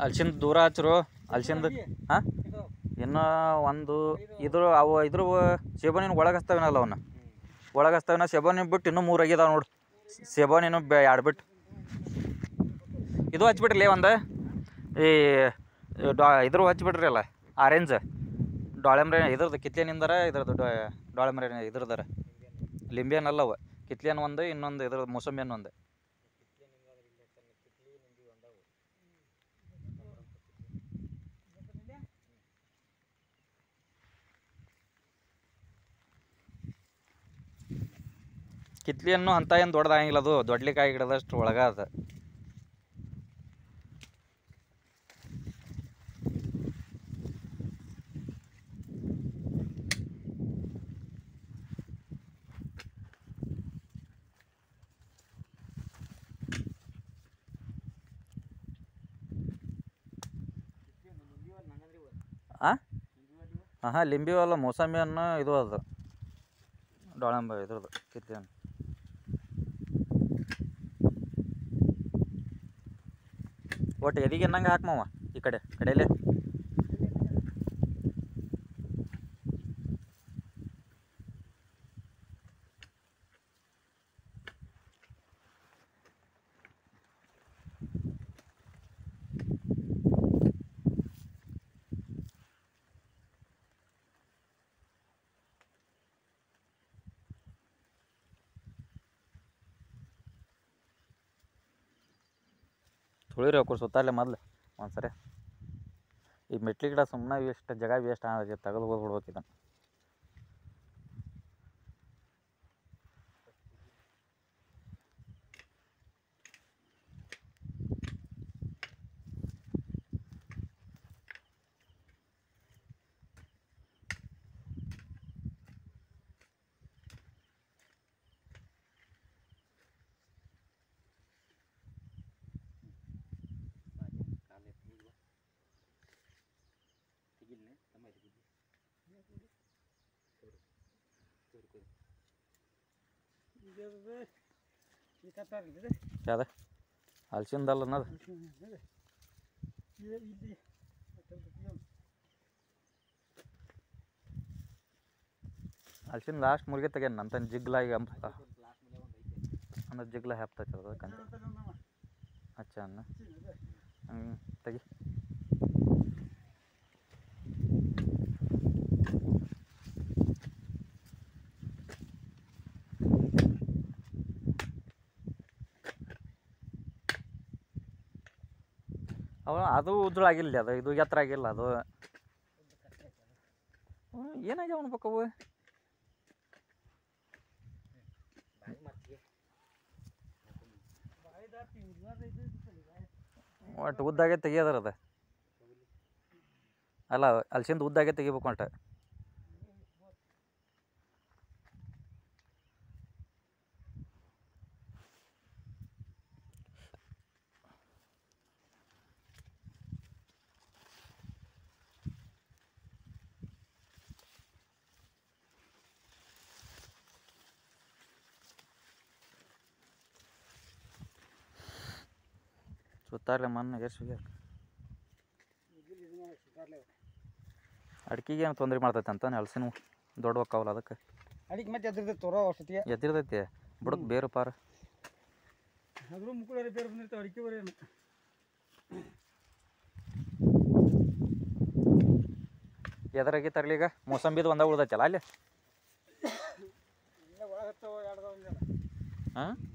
ಹಲ್ಸಿಂದ ದೂರ ಹಚ್ರು ಹಲ್ಸಿಂದ ಹಾಂ ಇನ್ನು ಒಂದು ಇದ್ರ ಅವು ಇದ್ರ ಸೇಬನಿನ ಒಳಗೆ ಹಚ್ತಾವೇನಲ್ಲ ಅವನ್ನ ಒಳಗೆ ಹಚ್ತಾವಿನ ಸೇಬನಿನ ಬಿಟ್ಟು ಇನ್ನೂ ಮೂರು ಆಗಿದಾವೆ ನೋಡು ಸೇಬನಿನ ಬೆ ಎರಡು ಬಿಟ್ಟು ಇದು ಹಚ್ಬಿಟ್ರಲಿ ಒಂದು ಈ ಡಾ ಇದ್ರ ಹಚ್ಬಿಟ್ರಿ ಅಲ್ಲ ಆರೆಂಜ್ ಡಾಳೆಮ್ರೆ ಇದ್ರದ್ದು ಕಿತ್ಲೆನಿಂದರ ಇದ್ರದ್ದು ಡಾಳೆಮ್ರೆ ಇದ್ರದರ ಲಿಂಬೆನಲ್ಲ ಅವ ಕಿತ್ಲೆನ್ ಒಂದು ಇನ್ನೊಂದು ಇದ್ರ ಮೂಸಂಬಿಯನ್ ಒಂದು ಕಿತ್ಲಿಯನ್ನು ಅಂತ ಏನು ದೊಡ್ಡದಾಗಿಲ್ಲ ಅದು ದೊಡ್ಲಿಕಾಯಿ ಗಿಡದಷ್ಟು ಒಳಗ ಅದ ಆ ಹಾಂ ಹಾಂ ಲಿಂಬಿ ಅಲ್ಲ ಮೋಸಂಬಿ ಹಣ್ಣು ಇದು ಅದು ಡಾಳಂಬ ಇದ್ರದ್ದು ಕಿತ್ಲೆ ಹಣ್ಣು ಒಟ್ಟು ಎದಿಗೆ ಅನ್ನಂಗೆ ಹಾಕ್ಮವ ಈ ಕಡೆ ಕಡೆಯಲ್ಲೇ ತುಳಿರಿ ಅವ್ರು ಸುತ್ತಾಲೆ ಮೊದ್ಲು ಒಂದು ಸರಿ ಈ ಮೆಟ್ಲಿ ಗಿಡ ಸುಮ್ಮನೆ ವೇಸ್ಟ್ ಜಾಗ ವೇಸ್ಟ್ ಆಗಿ ತೆಗೆದು ಹೋಗ್ಬಿಡ್ಬೇಕು ಇದನ್ನು ಯಾವ್ದು ಹಲ್ಸಿಂದಲ್ಲ ಅನ್ನೋದು ಹಲ್ಸಿನ ಲಾಸ್ಟ್ ಮುರ್ಗೆ ತೆಗ್ಯಾನ ಅಂತ ಜಿಗ್ಲಾಗಿ ಅಂಪ ಅಂದ್ರೆ ಜಿಗ್ಲ ಹ್ಯಾಪ್ತೈತೆ ಅದು ಕಂತ ಅಚ್ಚ ಅನ್ನ ಹ್ಞೂ ತೆಗಿ ಅವ ಅದು ಉಜ್ಜಳ ಆಗಿಲ್ಲ ಅದು ಇದು ಎತ್ತರ ಆಗಿಲ್ಲ ಅದು ಹ್ಮ್, ಏನಾಗ್ಯಾವ ಅನ್ಬೇಕು ಅವು ಒಟ್ಟು ಉದ್ದಾಗೆ ತೆಗಿಯೋದ್ರ ಅದು ಅಲ್ಲ ಅಲ್ಸಿಂದ ಉದ್ದಾಗೆ ತೆಗಿಬೇಕು ಒಟ್ಟು ಸುತ್ತಾರ್ಲೆ ಮಣ್ಣು ಎಷ್ಟು ಹೋಗ್ಯಾರ ಅಡ್ಕಿಗೆ ಏನು ತೊಂದರೆ ಮಾಡ್ತೈತೆ ಅಂತ ಹಲ್ಸಿನ ದೊಡ್ಡ ಒಕ್ಕಾವಲ್ಲ ಅದಕ್ಕೆ ಅಡಿಗೆ ಮತ್ತೆ ಎದ್ರದ್ದು ತೋರೋ ಅಷ್ಟೊತ್ತಿಗೆ ಎದ್ದಿರ್ತೈತಿ ಬುಡಕ್ ಬೇರು ಪಾರ ಅದ್ರ ಮುಕ್ಕಳರೆ ಬೇರೆ ಬಂದಿರ್ತಾವೆ ಅಡಿಕೆ ಬರೀ ಎದರಾಗಿ ತರ್ಲಿ ಈಗ ಮೂಸಂಬಿದು ಒಂದ ಉಳ್ದೈತಲ್ಲ ಅಲ್ಲಿ ಒಳಗೆ ಹತ್ತವ ಎರಡು ಹಾಂ